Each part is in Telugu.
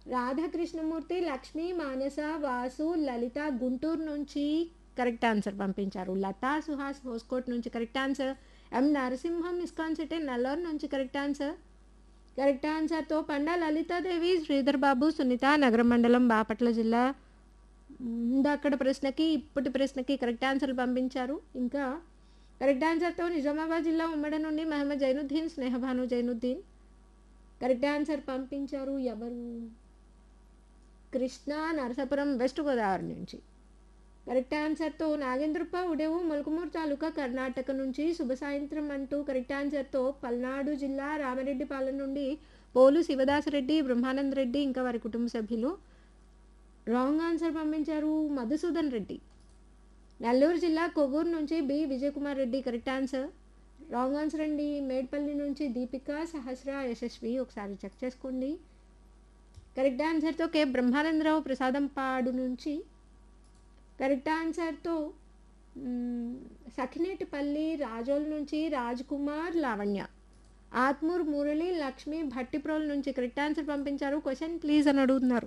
రాధాకృష్ణమూర్తి లక్ష్మి మానస వాసు లలిత గుంటూరు నుంచి కరెక్ట్ ఆన్సర్ పంపించారు లతా సుహాస్ హోస్కోట్ నుంచి correct answer M Narasimham ISKCON city Nallur నుంచి కరెక్ట్ ఆన్సర్ కరెక్ట్ ఆన్సర్తో పండా లలితాదేవి శ్రీధర్ బాబు సునీత నగరం మండలం బాపట్ల జిల్లా అక్కడ ప్రశ్నకి ఇప్పటి ప్రశ్నకి కరెక్ట్ ఆన్సర్లు పంపించారు ఇంకా కరెక్ట్ ఆన్సర్తో నిజామాబాద్ జిల్లా ఉమ్మడి నుండి మహమ్మద్ జైనుద్దీన్ స్నేహభాను జైనుద్దీన్ కరెక్ట్ ఆన్సర్ పంపించారు ఎవరు కృష్ణ నరసాపురం వెస్ట్ గోదావరి నుంచి కరెక్ట్ ఆన్సర్తో నాగేంద్రప్ప ఉడేవు మొలకమూరు తాలూకా కర్ణాటక నుంచి శుభ సాయంత్రం అంటూ కరెక్ట్ ఆన్సర్తో పల్నాడు జిల్లా రామరెడ్డిపాలెం నుండి పోలు శివదాసరెడ్డి బ్రహ్మానంద్ రెడ్డి ఇంకా వారి కుటుంబ సభ్యులు రాంగ్ ఆన్సర్ పంపించారు మధుసూదన్ రెడ్డి నెల్లూరు జిల్లా కొవ్వూరు నుంచి B Vijayakumar Reddy correct answer wrong answer అండి మేడ్పల్లి నుంచి దీపిక సహస్ర యశస్వి ఒకసారి చెక్ చేసుకోండి కరెక్ట్ ఆన్సర్తో కే బ్రహ్మానందరావు ప్రసాదం పాడు నుంచి కరెక్ట్ ఆన్సర్తో సఖినేటిపల్లి రాజోల్ నుంచి రాజ్ కుమార్ లావణ్య ఆత్మూర్ మురళి లక్ష్మి భట్టిప్రోల్ నుంచి కరెక్ట్ ఆన్సర్ పంపించారు క్వశ్చన్ ప్లీజ్ అని అడుగుతున్నారు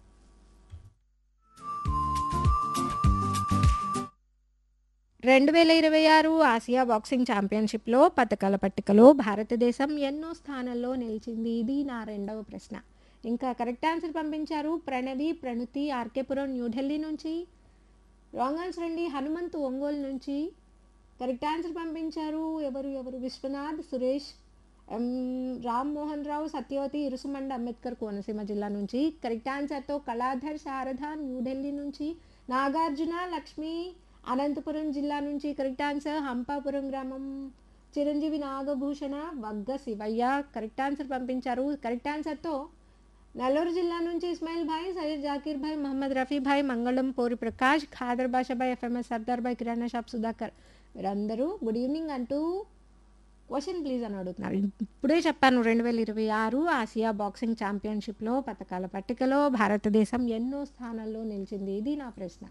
రెండు వేల ఇరవై ఆరు ఆసియా బాక్సింగ్ ఛాంపియన్షిప్లో పథకాల పట్టికలో భారతదేశం ఎన్నో స్థానాల్లో నిలిచింది ఇది నా రెండవ ప్రశ్న ఇంకా కరెక్ట్ ఆన్సర్ పంపించారు ప్రణవి ప్రణుతి ఆర్కేపురం న్యూఢిల్లీ నుంచి రాంగ్ ఆన్సర్ అండి హనుమంత్ ఒంగోలు నుంచి కరెక్ట్ ఆన్సర్ పంపించారు ఎవరు ఎవరు విశ్వనాథ్ సురేష్ ఎం రామ్మోహన్ రావు సత్యవతి ఇరుసుమండ అంబేద్కర్ కోనసీమ జిల్లా నుంచి కరెక్ట్ ఆన్సర్తో కళాధర్ శారద న్యూఢిల్లీ నుంచి నాగార్జున లక్ష్మి అనంతపురం జిల్లా నుంచి కరెక్ట్ ఆన్సర్ హంపాపురం గ్రామం చిరంజీవి నాగభూషణ వగ్గ శివయ్య కరెక్ట్ ఆన్సర్ పంపించారు కరెక్ట్ ఆన్సర్తో నెల్లూరు జిల్లా నుంచి ఇస్మాయిల్ భాయ్ సయ్యద్ జాకీర్ భాయ్ మహమ్మద్ రఫీ భాయ్ మంగళం పోరి ప్రకాష్ ఖాదర్ బాషా భాయ్ ఎఫ్ఎంఎస్ సర్దార్ భాయ్ కిరాణా షాప్ సుధాకర్ వీరందరూ గుడ్ ఈవినింగ్ అంటూ క్వశ్చన్ ప్లీజ్ అని అడుగుతున్నారు ఇప్పుడే చెప్పాను రెండు వేల ఇరవై ఆరు ఆసియా బాక్సింగ్ ఛాంపియన్షిప్లో పథకాల పట్టికలో భారతదేశం ఎన్నో స్థానాల్లో నిలిచింది ఇది నా ప్రశ్న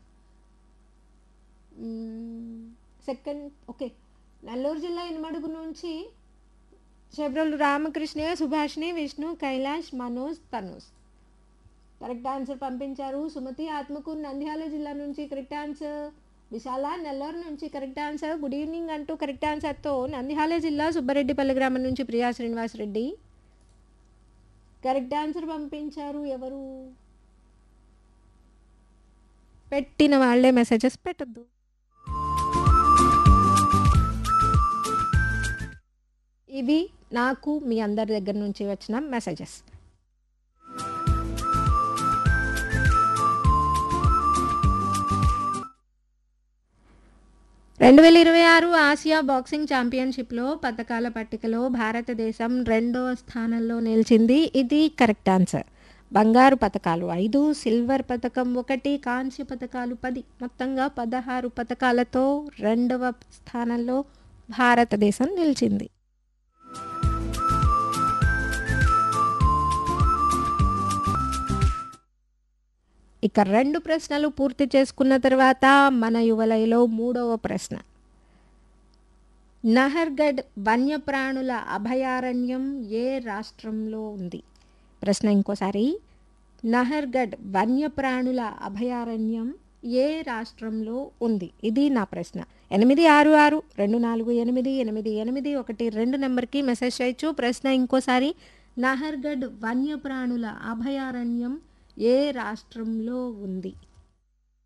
సెకండ్ ఓకే నెల్లూరు జిల్లా ఇనుమడుగు నుంచి చెబ్రోలు రామకృష్ణ సుభాష్ని విష్ణు కైలాష్ మనోజ్ తనోజ్ కరెక్ట్ ఆన్సర్ పంపించారు సుమతి ఆత్మకూరు నంద్యాల జిల్లా నుంచి కరెక్ట్ ఆన్సర్ విశాల నెల్లూరు నుంచి కరెక్ట్ ఆన్సర్ గుడ్ ఈవినింగ్ అంటూ కరెక్ట్ ఆన్సర్తో నంద్యాల జిల్లా సుబ్బారెడ్డిపల్లి గ్రామం నుంచి ప్రియా శ్రీనివాస్ రెడ్డి కరెక్ట్ ఆన్సర్ పంపించారు ఎవరు పెట్టిన వాళ్ళే మెసేజెస్ పెట్టద్దు ఇవి నాకు మీ అందరి దగ్గర నుంచి వచ్చిన మెసేజెస్ రెండు వేల ఇరవై ఆరు ఆసియా బాక్సింగ్ ఛాంపియన్షిప్లో పథకాల పట్టికలో భారతదేశం రెండవ స్థానంలో నిలిచింది ఇది కరెక్ట్ ఆన్సర్ బంగారు పథకాలు ఐదు సిల్వర్ పథకం ఒకటి కాంస్య పథకాలు పది మొత్తంగా పదహారు పథకాలతో రెండవ స్థానంలో భారతదేశం నిలిచింది ఇక రెండు ప్రశ్నలు పూర్తి చేసుకున్న తర్వాత మన యువలయలో మూడవ ప్రశ్న నహర్గఢ్ వన్యప్రాణుల అభయారణ్యం ఏ రాష్ట్రంలో ఉంది ప్రశ్న ఇంకోసారి నహర్గఢ్ వన్యప్రాణుల అభయారణ్యం ఏ రాష్ట్రంలో ఉంది ఇది నా ప్రశ్న ఎనిమిది ఆరు ఆరు రెండు నాలుగు ఎనిమిది ఎనిమిది ఎనిమిది ఒకటి రెండు నెంబర్కి మెసేజ్ చేయొచ్చు ప్రశ్న ఇంకోసారి నహర్గఢ్ వన్యప్రాణుల అభయారణ్యం ఏ రాష్ట్రంలో ఉంది